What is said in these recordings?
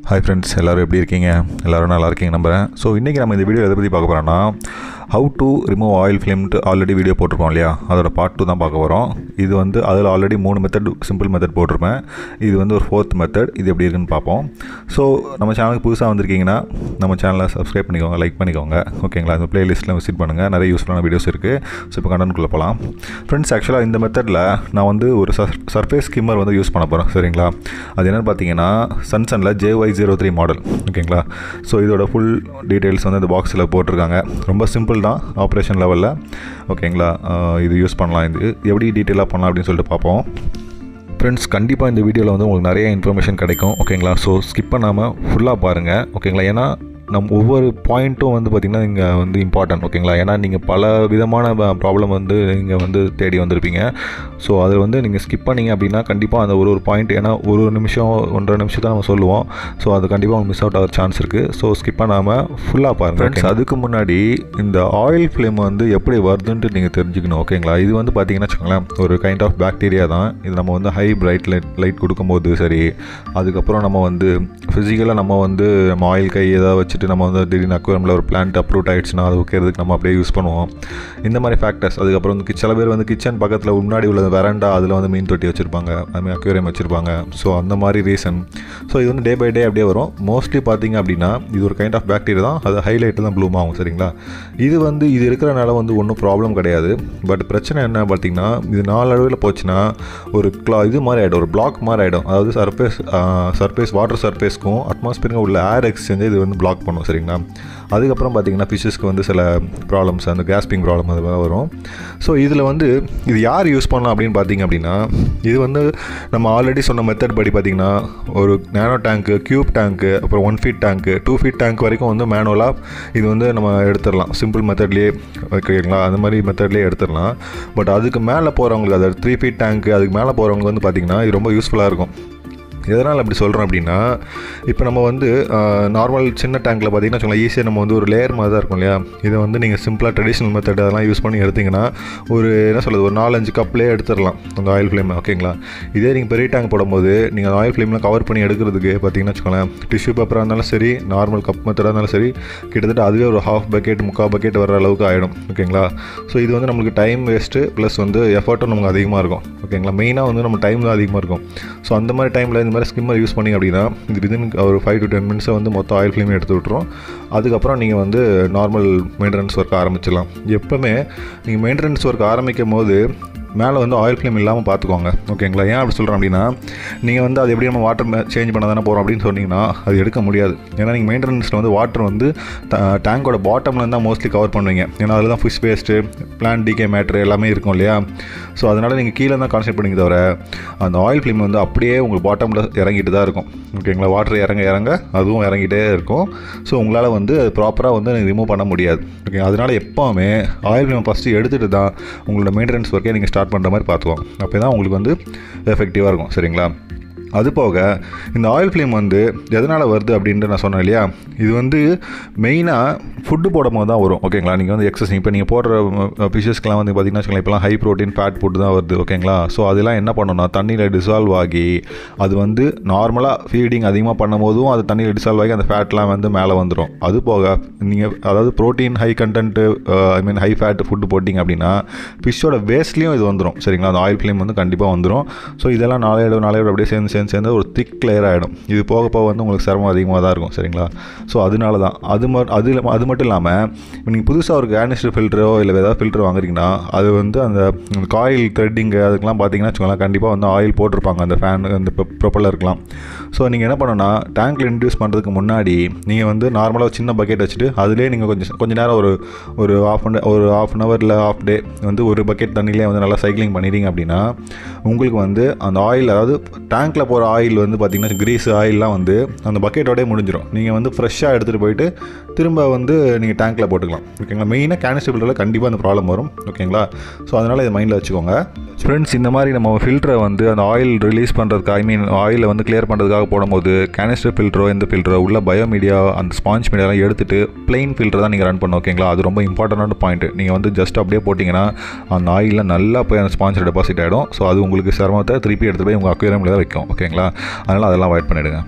hi friends எல்லோரும் எப்படி இருக்கீங்க எல்லோரும் நல்லா இருக்கீங்க நம்புறேன் ஸோ இன்றைக்கி நம்ம இந்த வீடியோ எதை பற்றி பார்க்க போகிறோம்னா how to remove oil film already video போட்டிருப்போம் இல்லையா அதோட பார்ட் டூ தான் பார்க்க போகிறோம் இது வந்து அதில் ஆல்ரெடி மூணு மெத்தட் சிம்பிள் மெத்தட் போட்டிருப்பேன் இது வந்து ஒரு ஃபோர்த் மெத்தட் இது எப்படி இருக்குன்னு பார்ப்போம் ஸோ நம்ம சேனலுக்கு புதுசாக வந்திருக்கீங்கன்னா நம்ம சேனலை சப்ஸ்கிரைப் பண்ணிக்கோங்க லைக் பண்ணிக்கோங்க ஓகேங்களா இந்த பிளேலிஸ்ட்டில் விசிட் பண்ணுங்கள் நிறைய யூஸ்ஃபுல்லான வீடியோஸ் இருக்குது ஸோ இப்போ கண்டென்ட்குள்ளே போகலாம் ஃப்ரெண்ட்ஸ் ஆக்சுவலாக இந்த மெத்தடில் நான் வந்து ஒரு சர்ஃபேஸ் ஸ்கிம்மர் வந்து யூஸ் பண்ண போகிறேன் சரிங்களா அது என்னென்னு பார்த்தீங்கன்னா சன்சனில் ஜேஒய் ஜீரோ த்ரீ மாடல் ஓகேங்களா ஸோ இதோட ஃபுல் டீட்டெயில்ஸ் வந்து இந்த பாக்ஸில் போட்டிருக்காங்க ரொம்ப சிம்பிள் தான் ஆப்ரேஷன் லெவலில் ஓகேங்களா ஆஹ் இது யூஸ் பண்ணலாம் இது எப்படி டீட்டெயிலாக பண்ணலாம் அப்படின்னு சொல்லிட்டு பார்ப்போம் ஃப்ரெண்ட்ஸ் கண்டிப்பாக இந்த வீடியோவில் வந்து உங்களுக்கு நிறைய இன்ஃபர்மேஷன் கிடைக்கும் ஓகேங்களா ஸோ ஸ்கிப் பண்ணாமல் ஃபுல்லாக பாருங்கள் ஓகேங்களா ஏன்னா நம் ஒவ்வொரு பாயிண்ட்டும் வந்து பார்த்திங்கன்னா இங்கே வந்து இம்பார்ட்டன்ட் ஓகேங்களா ஏன்னா நீங்கள் பல விதமான ப்ராப்ளம் வந்து நீங்கள் வந்து தேடி வந்திருப்பீங்க ஸோ அதில் வந்து நீங்கள் ஸ்கிப் பண்ணீங்க அப்படின்னா கண்டிப்பாக அந்த ஒரு ஒரு பாயிண்ட் ஏன்னா ஒரு ஒரு நிமிஷம் ஒன்றரை நிமிஷம் தான் நம்ம சொல்லுவோம் ஸோ அது கண்டிப்பாக உங்களுக்கு மிஸ் அவுட் ஆகிற சான்ஸ் இருக்குது ஸோ ஸ்கிப் பண்ணாமல் ஃபுல்லாக பாருங்கள் ஃப்ரெண்ட்ஸ் அதுக்கு முன்னாடி இந்த ஆயில் ஃப்ளேம் வந்து எப்படி வருதுன்ட்டு நீங்கள் தெரிஞ்சுக்கணும் ஓகேங்களா இது வந்து பார்த்தீங்கன்னா வச்சுக்கோங்களேன் ஒரு கைண்ட் ஆஃப் பாக்டீரியா தான் இது நம்ம வந்து ஹை பிரைட் லைட் லைட் கொடுக்கும்போது சரி அதுக்கப்புறம் நம்ம வந்து ஃபிசிக்கலாக நம்ம வந்து நம்ம ஆயில் கை ஏதாவது வச்சுட்டு நம்ம வந்து திடீர்னு அக்வரமில் ஒரு பிளான்ட் அப்ரூவ் ஆகிடுச்சுன்னா அது வைக்கிறதுக்கு நம்ம அப்படியே யூஸ் பண்ணுவோம் இந்த மாதிரி ஃபேக்டர்ஸ் அதுக்கப்புறம் வந்து சில பேர் வந்து கிச்சன் பக்கத்தில் முன்னாடி உள்ள வெரண்டா அதில் வந்து மீன் தொட்டி வச்சுருப்பாங்க அதுமாதிரி அக்வேரியம் வச்சுருப்பாங்க ஸோ அந்த மாதிரி ரீசன் ஸோ இது வந்து டே பை டே அப்படியே வரும் மோஸ்ட்லி பார்த்தீங்க அப்படின்னா இது ஒரு கைண்ட் ஆஃப் பாக்டீரியா தான் அது ஹைலைட்டு தான் ப்ளூம் ஆகும் சரிங்களா இது வந்து இது இருக்கிறனால வந்து ஒன்றும் ப்ராப்ளம் கிடையாது பட் பிரச்சனை என்ன பார்த்தீங்கன்னா இது நாலளவில் போச்சுன்னா ஒரு க்ளா இது மாதிரி ஆகிடும் ஒரு பிளாக் மாதிரி ஆகிடும் அதாவது சர்ஃபேஸ் சர்ஃபேஸ் வாட்டர் சர்ஃபேஸ்க்கும் அட்மாஸ்பியருக்கும் உள்ள ஏர் எக்ஸ்சேஞ்சை இது வந்து பிளாக் பண்ணும் சரிங்களா அதுக்கப்புறம் பார்த்தீங்கன்னா ஃபிஷ்ஷஸ்க்கு வந்து சில ப்ராப்ளம்ஸ் அந்த கேஸ்பிங் ப்ராப்ளம் அது மாதிரி வரும் ஸோ இதில் வந்து இது யார் யூஸ் பண்ணலாம் அப்படின்னு பார்த்தீங்க அப்படின்னா இது வந்து நம்ம ஆல்ரெடி சொன்ன மெத்தட் படி பார்த்தீங்கன்னா ஒரு நேனோ டேங்க்கு க்யூப் டேங்க்கு அப்புறம் one feet tank two feet tank வரைக்கும் வந்து மேனுவலாக இது வந்து நம்ம எடுத்துடலாம் சிம்பிள் மெத்தட்லேயே ஓகேங்களா அந்த மாதிரி மெத்தட்லேயே எடுத்துடலாம் பட் அதுக்கு மேலே போகிறவங்களுக்கு அது த்ரீ ஃபீட் டேங்க்கு அதுக்கு மேலே போகிறவங்களுக்கு வந்து பார்த்திங்கன்னா இது ரொம்ப யூஸ்ஃபுல்லாக இருக்கும் எதனால் அப்படி சொல்கிறோம் அப்படின்னா இப்போ நம்ம வந்து நார்மல் சின்ன டேங்க்கில் பார்த்தீங்கன்னா வச்சுக்கோங்களேன் ஈஸியாக நம்ம வந்து ஒரு லேயர் மாதிரி தான் இருக்கும் இல்லையா இதை வந்து நீங்கள் சிம்பிளாக ட்ரெடிஷ்னல் மெத்தட் அதெல்லாம் யூஸ் பண்ணி எடுத்திங்கன்னா ஒரு என்ன சொல்கிறது ஒரு நாலஞ்சு கப்லேயே எடுத்துடலாம் அந்த ஆயில் ஃப்ளேம் ஓகேங்களா இதே நீங்கள் பெரிய டேங்க் போடும்போது நீங்கள் ஆயில் ஃப்ளேமில் கவர் பண்ணி எடுக்கிறதுக்கு பார்த்தீங்கன்னா வச்சுக்கோங்களேன் டிஷ்யூ பேப்பராக இருந்தாலும் சரி நார்மல் கப் மெத்தடாக இருந்தாலும் சரி கிட்டத்தட்ட அதுவே ஒரு ஹாஃப் பக்கெட் முக்கால் பக்கெட் வர அளவுக்கு ஆகிடும் ஓகேங்களா ஸோ இது வந்து நம்மளுக்கு டைம் வேஸ்ட்டு ப்ளஸ் வந்து எஃபர்ட்டும் நமக்கு அதிகமாக இருக்கும் ஓகேங்களா மெயினாக வந்து நம்ம டைம் தான் அதிகமாக இருக்கும் ஸோ அந்த மாதிரி டைமில் இந்த மாதிரி ஸ்கிம்மர் யூஸ் பண்ணி அப்படின்னா இது விதின் ஒரு ஃபைவ் டு டென் மினிட்ஸை வந்து மொத்தம் ஆயில் ஃப்ளேமே எடுத்து விட்ரும் அதுக்கப்புறம் நீங்கள் வந்து நார்மல் மெயின்டெனன்ஸ் ஒர்க் ஆரம்பிச்சிடலாம் எப்போவுமே நீங்கள் மெயின்டெனன்ஸ் ஒர்க் ஆரம்பிக்கும் போது மேலே வந்து ஆயில் ஃப்ளேம் இல்லாமல் பார்த்துக்கோங்க ஓகேங்களா ஏன் அப்படி சொல்கிறேன் அப்படின்னா நீங்கள் வந்து அது எப்படி நம்ம வாட்டர் சேஞ்ச் பண்ண தானே போகிறோம் அப்படின்னு சொன்னீங்கன்னா அது எடுக்க முடியாது ஏன்னா நீங்கள் மெயின்டெனன்ஸில் வந்து வாட்டர் வந்து டேங்கோட பாட்டமில் தான் மோஸ்ட்லி கவர் பண்ணுவீங்க ஏன்னா அதில் தான் fish waste plant decay matter எல்லாமே இருக்கும் இல்லையா ஸோ அதனால் நீங்கள் கீழே தான் கான்சென்ட் பண்ணிங்க தவிர அந்த ஆயில் ஃப்ளேம் வந்து அப்படியே உங்களுக்கு பாட்டமில் இறங்கிட்டு தான் இருக்கும் ஓகேங்களா வாட்டர் இறங்க இறங்க அதுவும் இறங்கிட்டே இருக்கும் ஸோ உங்களால் வந்து அது ப்ராப்பராக வந்து ரிமூவ் பண்ண முடியாது ஓகே அதனால் எப்போவுமே ஆயில் ஃப்ளேம் ஃபஸ்ட்டு எடுத்துகிட்டு தான் உங்களோட மெயின்டெனன்ஸ் ஒர்க்கே நீங்கள் ஸ்டார்ட் பண்ணுற மாதிரி பார்த்துக்கோங்க அப்போ தான் உங்களுக்கு வந்து எஃபெக்டிவாக இருக்கும் சரிங்களா அது போக இந்த ஆயில் ஃப்ளேம் வந்து எதனால் வருது அப்படின்ட்டு நான் சொன்னேன் இல்லையா இது வந்து மெயினாக ஃபுட்டு போடும் போது தான் வரும் ஓகேங்களா நீங்கள் வந்து எக்ஸஸ் இப்போ நீங்கள் போடுற ஃபிஷஸ்க்கெலாம் வந்து பார்த்தீங்கன்னா வச்சுக்கோங்களேன் இப்போலாம் ஹை ப்ரோட்டீன் ஃபேட் ஃபுட் தான் வருது ஓகேங்களா ஸோ அதெல்லாம் என்ன பண்ணணும்னா தண்ணியில் டிசால்வ் ஆகி அது வந்து நார்மலாக ஃபீடிங் அதிகமாக பண்ணும்போதும் அது தண்ணியில் டிசால்வ் ஆகி அந்த ஃபேட்லாம் வந்து மேலே வந்துடும் அது போக நீங்கள் அதாவது protein high content I mean high fat food போட்டிங்க அப்படின்னா ஃபிஷ்ஷோட வேஸ்ட்லேயும் இது வந்துடும் சரிங்களா அந்த ஆயில் ஃப்ளேம் வந்து கண்டிப்பாக வந்துடும் ஸோ இதெல்லாம் நாளையோட நாளையோட அப்படியே சேர்ந்து சேர்ந்து சேர்ந்து ஒரு திக் லேயர் ஆகிடும் இது போக போக வந்து உங்களுக்கு சிரமம் அதிகமாக தான் இருக்கும் சரிங்களா ஸோ அதனால தான் அது ம அது அது மட்டும் இல்லாமல் இப்போ நீங்கள் புதுசாக ஒரு கேனிஸ்டர் ஃபில்டரோ இல்லை ஏதாவது ஃபில்டர் வாங்குறீங்கன்னா அது வந்து அந்த காயில் த்ரெட்டிங்கு அதுக்கெலாம் பார்த்தீங்கன்னா வச்சுக்கோங்களேன் கண்டிப்பாக வந்து ஆயில் போட்டிருப்பாங்க அந்த ஃபேன் அந்த ப்ரொப்பலருக்குலாம் ஸோ நீங்கள் என்ன பண்ணணும்னா டேங்க்கில் இன்ட்யூஸ் பண்ணுறதுக்கு முன்னாடி நீங்கள் வந்து நார்மலாக சின்ன பக்கெட் வச்சுட்டு அதிலே நீங்கள் கொஞ்சம் கொஞ்சம் நேரம் ஒரு ஒரு ஆஃப் அன் ஒரு ஆஃப் அன் ஹவர் இல்லை ஆஃப் டே வந்து ஒரு பக்கெட் தண்ணியிலே வந்து நல்லா சைக்கிளிங் பண்ணிட்டீங்க அப்படின்னா உங்களுக்கு வந்து அந்த ஆயில் அதாவது டேங்க்கில் போகிற ஆயில் வந்து பார்த்திங்கன்னா கிரீஸ் ஆயிலெலாம் வந்து அந்த பக்கெட்டோடய முடிஞ்சிடும் நீங்கள் வந்து ஃப்ரெஷ்ஷாக எடுத்துகிட்டு போயிட்டு திரும்ப வந்து நீங்கள் டேங்க்கில் போட்டுக்கலாம் ஓகேங்களா மெயினாக கேனிஸ்டபிளில் கண்டிப்பாக அந்த ப்ராப்ளம் வரும் ஓகேங்களா ஸோ அதனால் இதை மைண்டில் வச்சுக்கோங்க ஃப்ரெண்ட்ஸ் இந்த மாதிரி நம்ம ஃபில்டரை வந்து அந்த ஆயில் ரிலீஸ் பண்ணுறதுக்கு ஐ மீன் ஆயிலை வந்து கிளியர் பண்ணுறதுக்காக போடும்போது கேனிஸ்டர் ஃபில்டரோ எந்த ஃபில்டரோ உள்ள பயோமீடியா அந்த ஸ்பாஞ்ச் மீடியாலாம் எடுத்துகிட்டு பிளெயின் ஃபில்டர் தான் நீங்கள் ரன் பண்ணணும் ஓகேங்களா அது ரொம்ப இம்பார்ட்டண்டான பாயிண்ட் நீங்கள் வந்து ஜஸ்ட் அப்படியே போட்டிங்கன்னா அந்த ஆயிலில் நல்லா போய் அந்த ஸ்பாஞ்சில் டெபாசிட் ஆகிடும் ஸோ அது உங்களுக்கு சிரமத்தை திருப்பி எடுத்து போய் உங்கள் அக்வேரியமில் தான் வைக்கும் ஓகேங்களா அதனால் அதெல்லாம் அவாய்ட் பண்ணிவிடுங்க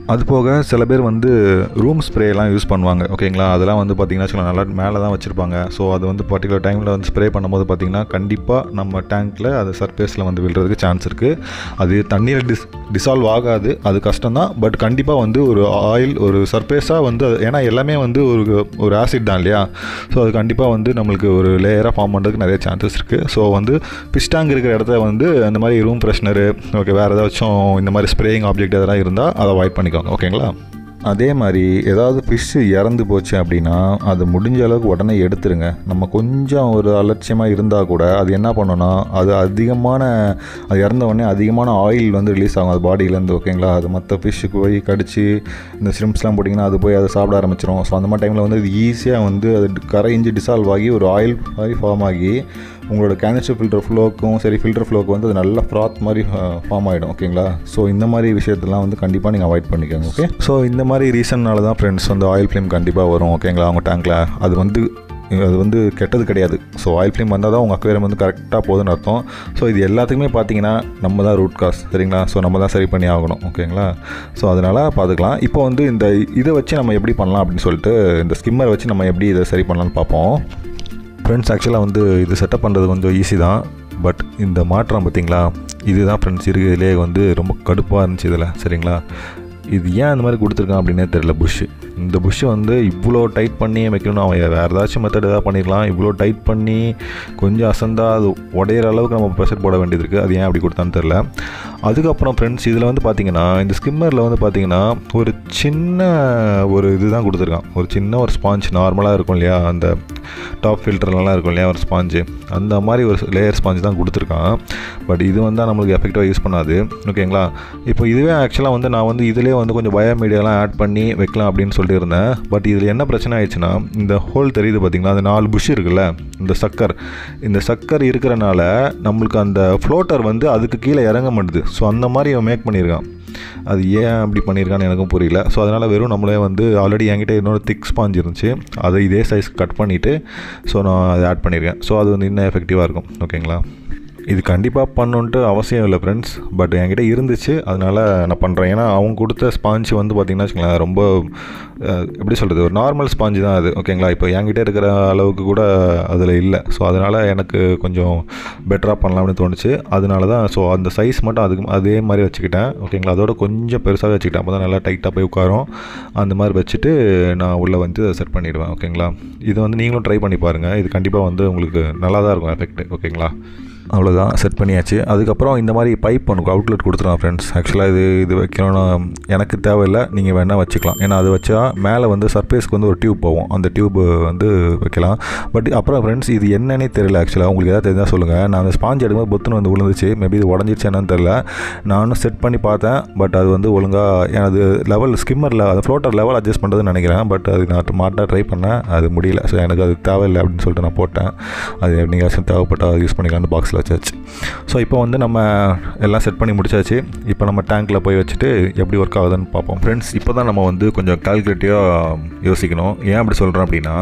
அது போக சில பேர் வந்து ரூம் ஸ்ப்ரேலாம் யூஸ் பண்ணுவாங்க ஓகேங்களா அதெல்லாம் வந்து பார்த்திங்கன்னா வச்சுக்கோங்க நல்லா மேலே தான் வச்சுருப்பாங்க ஸோ அது வந்து பர்டிகுலர் டைமில் வந்து ஸ்ப்ரே பண்ணும்போது பார்த்திங்கன்னா கண்டிப்பாக நம்ம டேங்க்கில் அது சர்ஃபேஸில் வந்து விழுறதுக்கு சான்ஸ் இருக்குது அது தண்ணீர் டிஸ் டிசால்வ் ஆகாது அது கஷ்டம் தான் பட் கண்டிப்பாக வந்து ஒரு ஆயில் ஒரு சர்ஃபேஸாக வந்து அது- ஏன்னா எல்லாமே வந்து ஒரு ஒரு ஆசிட் தான் இல்லையா ஸோ அது கண்டிப்பாக வந்து நம்மளுக்கு ஒரு லேயராக ஃபார்ம் பண்ணுறதுக்கு நிறைய சான்சஸ் இருக்குது ஸோ வந்து ஃபிஷ் டேங்க் இருக்கிற இடத்த வந்து அந்த மாதிரி ரூம் ஃப்ரெஷ்னரு ஓகே வேறு ஏதாச்சும் இந்த மாதிரி ஸ்ப்ரேயிங் ஆப்ஜெக்ட் எதெல்லாம் இருந்தால் அதை அவாய்ட் பண்ணிக்கோங்க ஓகேங்களா அதே மாதிரி ஏதாவது ஃபிஷ்ஷு இறந்து போச்சு அப்படின்னா அது முடிஞ்ச அளவுக்கு உடனே எடுத்துருங்க நம்ம கொஞ்சம் ஒரு அலட்சியமாக இருந்தால் கூட அது என்ன பண்ணோன்னா அது அதிகமான அது இறந்த உடனே அதிகமான ஆயில் வந்து ரிலீஸ் ஆகும் அது பாடியிலேருந்து ஓகேங்களா அது மற்ற ஃபிஷ்ஷுக்கு போய் கடிச்சு இந்த ஷ்ரிம்ப்ஸ்லாம் போட்டிங்கன்னா அது போய் அதை சாப்பிட ஆரம்பிச்சிரும் ஸோ அந்த மாதிரி டைமில் வந்து இது ஈஸியாக வந்து அது கரைஞ்சி டிசால்வ் ஆகி ஒரு ஆயில் மாதிரி ஃபார்ம் ஆகி உங்களோட கேனிஸ்டர் ஃபில்டர் ஃப்ளோக்கும் சரி ஃபில்டர் ஃப்ளோக்கு வந்து அது நல்ல ஃப்ராத் மாதிரி ஃபார்ம் ஆகிடும் ஓகேங்களா ஸோ இந்த மாதிரி விஷயத்தெல்லாம் வந்து கண்டிப்பாக நீங்கள் அவாய்ட் பண்ணிக்கோங்க ஓகே ஸோ இந்த மாதிரி ரீசன்னால தான் ஃப்ரெண்ட்ஸ் வந்து ஆயில் ஃப்ளேம் கண்டிப்பாக வரும் ஓகேங்களா அவங்க டேங்க்கில் அது வந்து அது வந்து கெட்டது கிடையாது ஸோ ஆயில் ஃப்ளேம் வந்தால் தான் உங்கள் அக்வேரியம் வந்து கரெக்டாக போகுதுன்னு அர்த்தம் ஸோ இது எல்லாத்துக்குமே பார்த்தீங்கன்னா நம்ம தான் ரூட் காஸ் சரிங்களா ஸோ நம்ம தான் சரி பண்ணி ஆகணும் ஓகேங்களா ஸோ அதனால் பார்த்துக்கலாம் இப்போ வந்து இந்த இதை வச்சு நம்ம எப்படி பண்ணலாம் அப்படின்னு சொல்லிட்டு இந்த ஸ்கிம்மரை வச்சு நம்ம எப்படி இதை சரி பண்ணலாம்னு பார்ப்போம் ஃப்ரெண்ட்ஸ் ஆக்சுவலாக வந்து இது செட்டப் பண்ணுறது கொஞ்சம் ஈஸி தான் பட் இந்த மாற்றம் பார்த்தீங்களா இதுதான் ஃப்ரெண்ட்ஸ் இருக்கிறதுலே வந்து ரொம்ப கடுப்பாக இருந்துச்சு இதில் சரிங்களா இது ஏன் அந்த மாதிரி கொடுத்துருக்கான் அப்படின்னே தெரில புஷ்ஷு இந்த புஷ்ஷு வந்து இவ்வளோ டைட் பண்ணி வைக்கணும் அவன் வேறு ஏதாச்சும் மெத்தட் ஏதாவது பண்ணிடலாம் இவ்வளோ டைட் பண்ணி கொஞ்சம் அசந்தா அது உடையிற அளவுக்கு நம்ம ப்ரெஷர் போட வேண்டியது இருக்குது அது ஏன் அப்படி கொடுத்தான்னு தெரில அதுக்கப்புறம் ஃப்ரெண்ட்ஸ் இதில் வந்து பார்த்தீங்கன்னா இந்த ஸ்கிம்மரில் வந்து பார்த்தீங்கன்னா ஒரு சின்ன ஒரு இதுதான் கொடுத்துருக்கான் ஒரு சின்ன ஒரு ஸ்பாஞ்ச் நார்மலாக இருக்கும் இல்லையா அந்த டாப் ஃபில்டர்லாம் இருக்கும் இல்லையா ஒரு ஸ்பாஞ்சு அந்த மாதிரி ஒரு லேயர் ஸ்பாஞ்ச் தான் கொடுத்துருக்கான் பட் இது வந்து நம்மளுக்கு எஃபெக்டிவாக யூஸ் பண்ணாது ஓகேங்களா இப்போ இதுவே ஆக்சுவலாக வந்து நான் வந்து இதிலே வந்து கொஞ்சம் பயோமீடியாலாம் ஆட் பண்ணி வைக்கலாம் அப்படின்னு சொல்லிட்டு இருந்தேன் பட் இதில் என்ன பிரச்சனை ஆயிடுச்சுன்னா இந்த ஹோல் தெரியுது பார்த்தீங்களா அந்த நாலு புஷ் இருக்குல்ல இந்த சக்கர் இந்த சக்கர் இருக்கிறனால நம்மளுக்கு அந்த ஃப்ளோட்டர் வந்து அதுக்கு கீழே இறங்க மாட்டுது ஸோ அந்த மாதிரி அவன் மேக் பண்ணியிருக்கான் அது ஏன் அப்படி பண்ணியிருக்கான்னு எனக்கும் புரியல ஸோ அதனால் வெறும் நம்மளே வந்து ஆல்ரெடி என்கிட்ட இன்னொரு திக் ஸ்பாஞ்ச் இருந்துச்சு அதை இதே சைஸ் கட் பண்ணிவிட்டு ஸோ நான் அதை ஆட் பண்ணியிருக்கேன் ஸோ அது வந்து இன்னும் எஃபெக்டிவாக இருக்கும் ஓகேங்களா இது கண்டிப்பாக பண்ணணுன்ட்டு அவசியம் இல்லை ஃப்ரெண்ட்ஸ் பட் என்கிட்ட இருந்துச்சு அதனால் நான் பண்ணுறேன் ஏன்னா அவங்க கொடுத்த ஸ்பாஞ்ச் வந்து பார்த்திங்கன்னா வச்சுங்களேன் ரொம்ப அஹ், எப்படி சொல்கிறது ஒரு நார்மல் ஸ்பாஞ்சு தான் அது ஓகேங்களா இப்போ என்கிட்ட இருக்கிற அளவுக்கு கூட அதில் இல்லை ஸோ அதனால் எனக்கு கொஞ்சம் பெட்டராக பண்ணலாம்னு தோணுச்சு அதனால தான் ஸோ அந்த சைஸ் மட்டும் அதுக்கு அதே மாதிரி வச்சுக்கிட்டேன் ஓகேங்களா அதோட கொஞ்சம் பெருசாகவே வச்சுக்கிட்டேன் அப்போ தான் நல்லா டைட்டாக போய் உட்காரும் அந்த மாதிரி வச்சுட்டு நான் உள்ளே வந்து செட் பண்ணிடுவேன் ஓகேங்களா இது வந்து நீங்களும் ட்ரை பண்ணி பாருங்கள் இது கண்டிப்பாக வந்து உங்களுக்கு நல்லா தான் இருக்கும் எஃபெக்ட் ஓகேங்களா அவ்வளோதான் செட் பண்ணியாச்சு அதுக்கப்புறம் இந்த மாதிரி பைப் ஒன்று அவுட்லெட் கொடுத்துருவோம் ஃப்ரெண்ட்ஸ் ஆக்சுவலாக இது இது வைக்கணும்னு எனக்கு தேவையில்லை நீங்கள் வேணால் வச்சுக்கலாம் ஏன்னா அது வச்சா மேலே வந்து சர்ஃபேஸ்க்கு வந்து ஒரு டியூப் போகும் அந்த டியூப் வந்து வைக்கலாம் பட் அப்புறம் ஃப்ரெண்ட்ஸ் இது என்னன்னே தெரியல ஆக்சுவலாக உங்களுக்கு ஏதாவது தெரிஞ்சால் சொல்லுங்கள் நான் அந்த ஸ்பாஞ்ச் எடுக்கும்போது பொத்துன்னு வந்து விழுந்துச்சு மேபி இது உடஞ்சிருச்சு என்னன்னு தெரில நானும் செட் பண்ணி பார்த்தேன் பட் அது வந்து ஒழுங்காக அது லெவல் ஸ்கிம்மரில் அது ஃப்ளோட்டர் லெவல் அட்ஜஸ்ட் பண்ணுறதுன்னு நினைக்கிறேன் பட் அது நான் மாட்ட ட்ரை பண்ணேன் அது முடியல ஸோ எனக்கு அது தேவையில்லை அப்படின்னு சொல்லிட்டு நான் போட்டேன் அது நீங்கள் தேவைப்பட்டால் யூஸ் பண்ணிக்கலாம்னு பாக்ஸில் வச்சாச்சு ஸோ இப்போ வந்து நம்ம எல்லாம் செட் பண்ணி முடிச்சாச்சு இப்போ நம்ம டேங்க்கில் போய் வச்சுட்டு எப்படி ஒர்க் ஆகுதுன்னு பார்ப்போம் ஃப்ரெண்ட்ஸ் இப்போ தான் நம்ம வந்து கொஞ்சம் கால்குலேட்டிவாக யோசிக்கணும் ஏன் அப்படி சொல்கிறேன் அப்படின்னா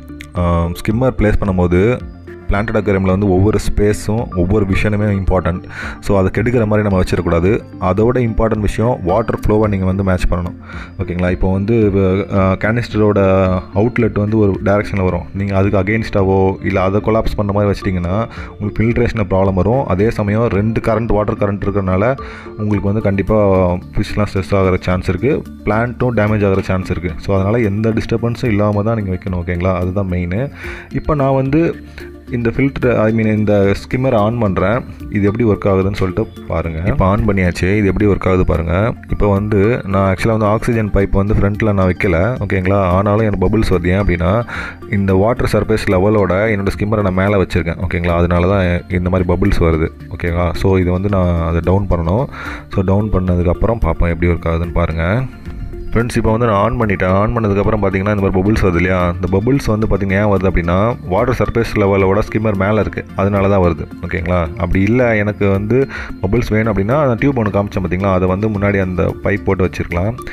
ஸ்கிம்மர் ப்ளேஸ் பண்ணும்போது பிளான்டட் அக்வேரியமில் வந்து ஒவ்வொரு ஸ்பேஸும் ஒவ்வொரு விஷயனுமே இம்பார்ட்டன்ட் ஸோ அதை கெடுக்கிற மாதிரி நம்ம வச்சிடக்கூடாது அதோட இம்பார்ட்டன்ட் விஷயம் வாட்டர் ஃப்ளோவை நீங்கள் வந்து மேட்ச் பண்ணணும் ஓகேங்களா இப்போ வந்து கேனிஸ்டரோட அவுட்லெட் வந்து ஒரு டேரெக்ஷனில் வரும் நீங்கள் அதுக்கு அகெயின்ஸ்டாவோ இல்லை அதை கொலாப்ஸ் பண்ண மாதிரி வச்சிட்டிங்கன்னா உங்களுக்கு ஃபில்ட்ரேஷனில் ப்ராப்ளம் வரும் அதே சமயம் ரெண்டு கரண்ட் வாட்டர் கரண்ட் இருக்கிறனால உங்களுக்கு வந்து கண்டிப்பாக ஃபிஷ்லாம் ஸ்ட்ரெஸ் ஆகிற சான்ஸ் இருக்குது பிளான்ட்டும் டேமேஜ் ஆகிற சான்ஸ் இருக்குது ஸோ அதனால் எந்த டிஸ்டர்பன்ஸும் இல்லாமல் தான் நீங்கள் வைக்கணும் ஓகேங்களா அதுதான் மெயின் இப்போ நான் வந்து இந்த ஃபில்டர் ஐ மீன் இந்த ஸ்கிம்மர் ஆன் பண்ணுறேன் இது எப்படி ஒர்க் ஆகுதுன்னு சொல்லிட்டு பாருங்கள் இப்போ ஆன் பண்ணியாச்சு இது எப்படி ஒர்க் ஆகுது பாருங்கள் இப்போ வந்து நான் ஆக்சுவலாக வந்து ஆக்சிஜன் பைப் வந்து ஃப்ரண்ட்டில் நான் வைக்கல ஓகேங்களா ஆனாலும் எனக்கு பபுள்ஸ் வருது ஏன் அப்படின்னா இந்த வாட்டர் சர்ஃபேஸ் லெவலோட என்னோடய ஸ்கிம்மரை நான் மேலே வச்சுருக்கேன் ஓகேங்களா அதனால தான் இந்த மாதிரி பபுள்ஸ் வருது ஓகேங்களா ஸோ இது வந்து நான் அதை டவுன் பண்ணணும் ஸோ டவுன் பண்ணதுக்கப்புறம் பார்ப்போம் எப்படி ஒர்க் ஆகுதுன்னு பாருங்கள் ஃப்ரெண்ட்ஸ் இப்போ வந்து நான் ஆன் பண்ணிட்டேன் ஆன் பண்ணதுக்கப்புறம் பார்த்தீங்கன்னா இந்த மாதிரி பபுள்ஸ் வருது இல்லையா இந்த பபுள்ஸ் வந்து பார்த்தீங்கன்னா ஏன் வருது அப்படின்னா வாட்டர் சர்ஃபேஸ் லெவலோட ஸ்கிம்மர் மேலே இருக்குது அதனால தான் வருது ஓகேங்களா அப்படி இல்லை எனக்கு வந்து பபுள்ஸ் வேணும் அப்படின்னா அந்த டியூப் ஒன்று காமிச்சேன் பார்த்தீங்களா அதை வந்து முன்னாடி அந்த பைப் போட்டு வச்சுருக்கலாம்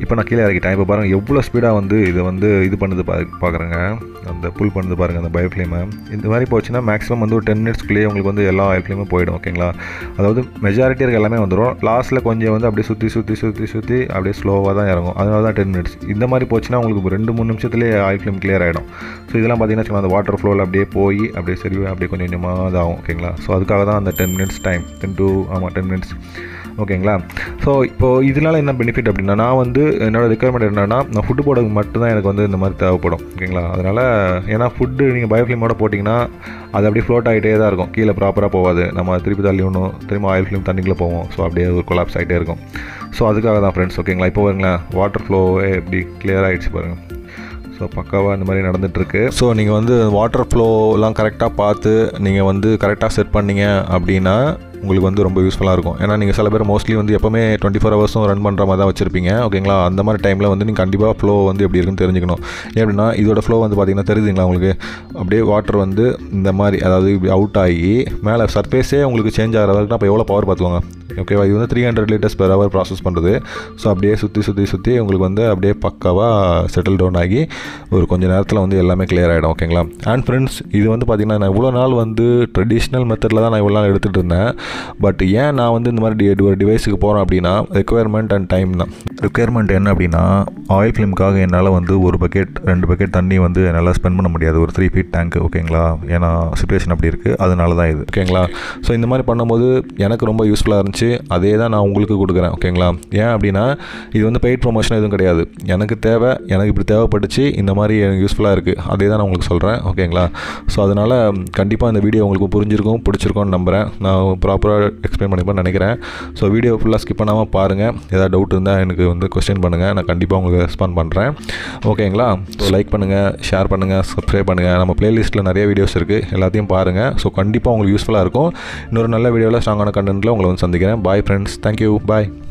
இப்போ நான் கீழே இறக்கிட்டேன் இப்போ பாருங்கள் எவ்வளோ ஸ்பீடாக வந்து இது வந்து இது பண்ணுது பா பார்க்குறேங்க அந்த புல் பண்ணுது பாருங்கள் அந்த பயோ ஃப்ளேமை இந்த மாதிரி போச்சுன்னா மேக்ஸிமம் வந்து ஒரு டென் மினிட்ஸ்க்குள்ளேயே உங்களுக்கு வந்து எல்லா ஆயில் ஃப்ளேமும் போயிடும் ஓகேங்களா அதாவது மெஜாரிட்டி இருக்க எல்லாமே வந்துடும் லாஸ்ட்டில் கொஞ்சம் வந்து அப்படியே சுற்றி சுற்றி சுற்றி சுற்றி அப்படியே ஸ்லோவாக தான் இறங்கும் அதனால தான் டென் மினிட்ஸ் இந்த மாதிரி போச்சுன்னா உங்களுக்கு ரெண்டு மூணு நிமிஷத்துலேயே ஆயில் ஃப்ளேம் கிளியர் ஆகிடும் ஸோ இதெல்லாம் பார்த்தீங்கன்னா வச்சுக்கோங்க, அந்த வாட்டர் ஃப்ளோவில் அப்படியே போய் அப்படியே சரி அப்படியே கொஞ்சம் கொஞ்சமாக இதாகும் ஓகேங்களா ஸோ அதுக்காக தான் அந்த ten minutes time ten two ஆமாம் டென் மினிட்ஸ் ஓகேங்களா ஸோ இப்போது இதனால என்ன பெனிஃபிட் அப்படின்னா நான் வந்து என்னோட ரெக்குயர்மெண்ட் என்னன்னா நான் ஃபுட்டு போடுறதுக்கு மட்டும்தான் எனக்கு வந்து இந்த மாதிரி தேவைப்படும் ஓகேங்களா அதனால் ஏன்னா ஃபுட்டு நீங்கள் பயோஃபிலிமோட போட்டிங்கன்னா அது அப்படியே ஃப்ளோட் ஆகிட்டே தான் இருக்கும் கீழே ப்ராப்பராக போகாது நம்ம திருப்பி தள்ளி ஒன்றும் திரும்ப ஆயில் ஃபிலிம் தண்ணிக்குள்ளே போவோம் ஸோ அப்படியே ஒரு கொலாப்ஸ் ஆகிட்டே இருக்கும் ஸோ அதுக்காக தான் ஃப்ரெண்ட்ஸ் ஓகேங்களா இப்போ பாருங்களேன் வாட்டர் ஃப்ளோவே எப்படி கிளியர் ஆகிடுச்சு பாருங்கள் ஸோ பக்காவாக இந்த மாதிரி நடந்துகிட்ருக்கு ஸோ நீங்கள் வந்து வாட்டர் ஃப்ளோலாம் கரெக்டாக பார்த்து நீங்கள் வந்து கரெக்டாக செட் பண்ணீங்க அப்படின்னா உங்களுக்கு வந்து ரொம்ப யூஸ்ஃபுல்லாக இருக்கும் ஏன்னா நீங்கள் சில பேர் மோஸ்ட்லி வந்து எப்போவுமே டுவெண்ட்டி ஃபோர் ஹவர்ஸும் ரன் பண்ணுற மாதிரி தான் வச்சிருப்பீங்க ஓகேங்களா அந்த மாதிரி டைமில் வந்து நீங்கள் கண்டிப்பாக ஃப்ளோ வந்து எப்படி இருக்குன்னு தெரிஞ்சுக்கணும் ஏன் அப்படின்னா இதோட ஃப்ளோ வந்து பார்த்தீங்கன்னா தெரியுதுங்களா உங்களுக்கு அப்படியே வாட்டர் வந்து இந்த மாதிரி அதாவது இப்படி அவுட் ஆகி மேலே சர்ஃபேஸே உங்களுக்கு சேஞ்ச் ஆகிற வரைக்கும் அப்போ எவ்வளோ பவர் பார்த்துக்கோங்க ஓகேவா இது வந்து three hundred litres per hour process பண்ணுறது ஸோ அப்படியே சுற்றி சுற்றி சுற்றி உங்களுக்கு வந்து அப்படியே பக்காவாக செட்டில் டவுன் ஆகி ஒரு கொஞ்ச நேரத்தில் வந்து எல்லாமே கிளியர் ஆகிடும் ஓகேங்களா அண்ட் ஃப்ரெண்ட்ஸ் இது வந்து பார்த்திங்கன்னா நான் இவ்வளோ நாள் வந்து ட்ரெடிஷ்னல் மெத்தடில் தான் நான் இவ்வளோ நாள் எடுத்துகிட்டு இருந்தேன் பட் ஏன் நான் வந்து இந்த மாதிரி டி- ஒரு டிவைஸுக்கு போகிறேன் அப்படின்னா ரெக்குயர்மெண்ட் அண்ட் டைம் தான் ரெக்குயர்மெண்ட் என்ன அப்படின்னா ஆயில் ஃபிலிம்காக என்னால் வந்து ஒரு பக்கெட் ரெண்டு பக்கெட் தண்ணி வந்து என்னால் ஸ்பெண்ட் பண்ண முடியாது ஒரு த்ரீ ஃபீட் டேங்க் ஓகேங்களா ஏன்னா சுச்சுவேஷன் அப்படி இருக்குது அதனால தான் இது ஓகேங்களா ஸோ இந்த மாதிரி பண்ணும்போது எனக்கு ரொம்ப யூஸ்ஃபுல்லாக இருந்துச்சு அதே தான் நான் உங்களுக்கு கொடுக்குறேன் ஓகேங்களா ஏன் அப்படின்னா இது வந்து பெய்ட் ப்ரொமோஷன் எதுவும் கிடையாது எனக்கு தேவை எனக்கு இப்படி தேவைப்பட்டுச்சு இந்த மாதிரி எனக்கு யூஸ்ஃபுல்லாக இருக்குது அதே தான் நான் உங்களுக்கு சொல்கிறேன் ஓகேங்களா ஸோ அதனால் கண்டிப்பாக இந்த வீடியோ உங்களுக்கு புரிஞ்சிருக்கும் பிடிச்சிருக்கும்னு நம்புகிறேன் நான் ப்ராப்பராக எக்ஸ்பிளைன் பண்ணிப்பேன் நினைக்கிறேன் ஸோ வீடியோ ஃபுல்லாக ஸ்கிப் பண்ணாமல் பாருங்கள் ஏதாவது டவுட் இருந்தால் எனக்கு வந்து கொஸ்டின் பண்ணுங்கள் நான் கண்டிப்பாக உங்களுக்கு ரெஸ்பாண்ட் பண்ணுறேன் ஓகேங்களா ஸோ லைக் பண்ணுங்கள் ஷேர் பண்ணுங்கள் சப்ஸ்கிரைப் பண்ணுங்கள் நம்ம பிளேலிஸ்ட்டில் நிறைய வீடியோஸ் இருக்குது எல்லாத்தையும் பாருங்கள் ஸோ கண்டிப்பாக உங்களுக்கு யூஸ்ஃபுல்லாக இருக்கும் இன்னொரு நல்ல வீடியோவில் ஸ்ட்ராங்கான கண்டென்ட்டில் உங்களை வந்து சந்திக்கிறேன் பாய் ஃப்ரெண்ட்ஸ் தேங்க்யூ பாய்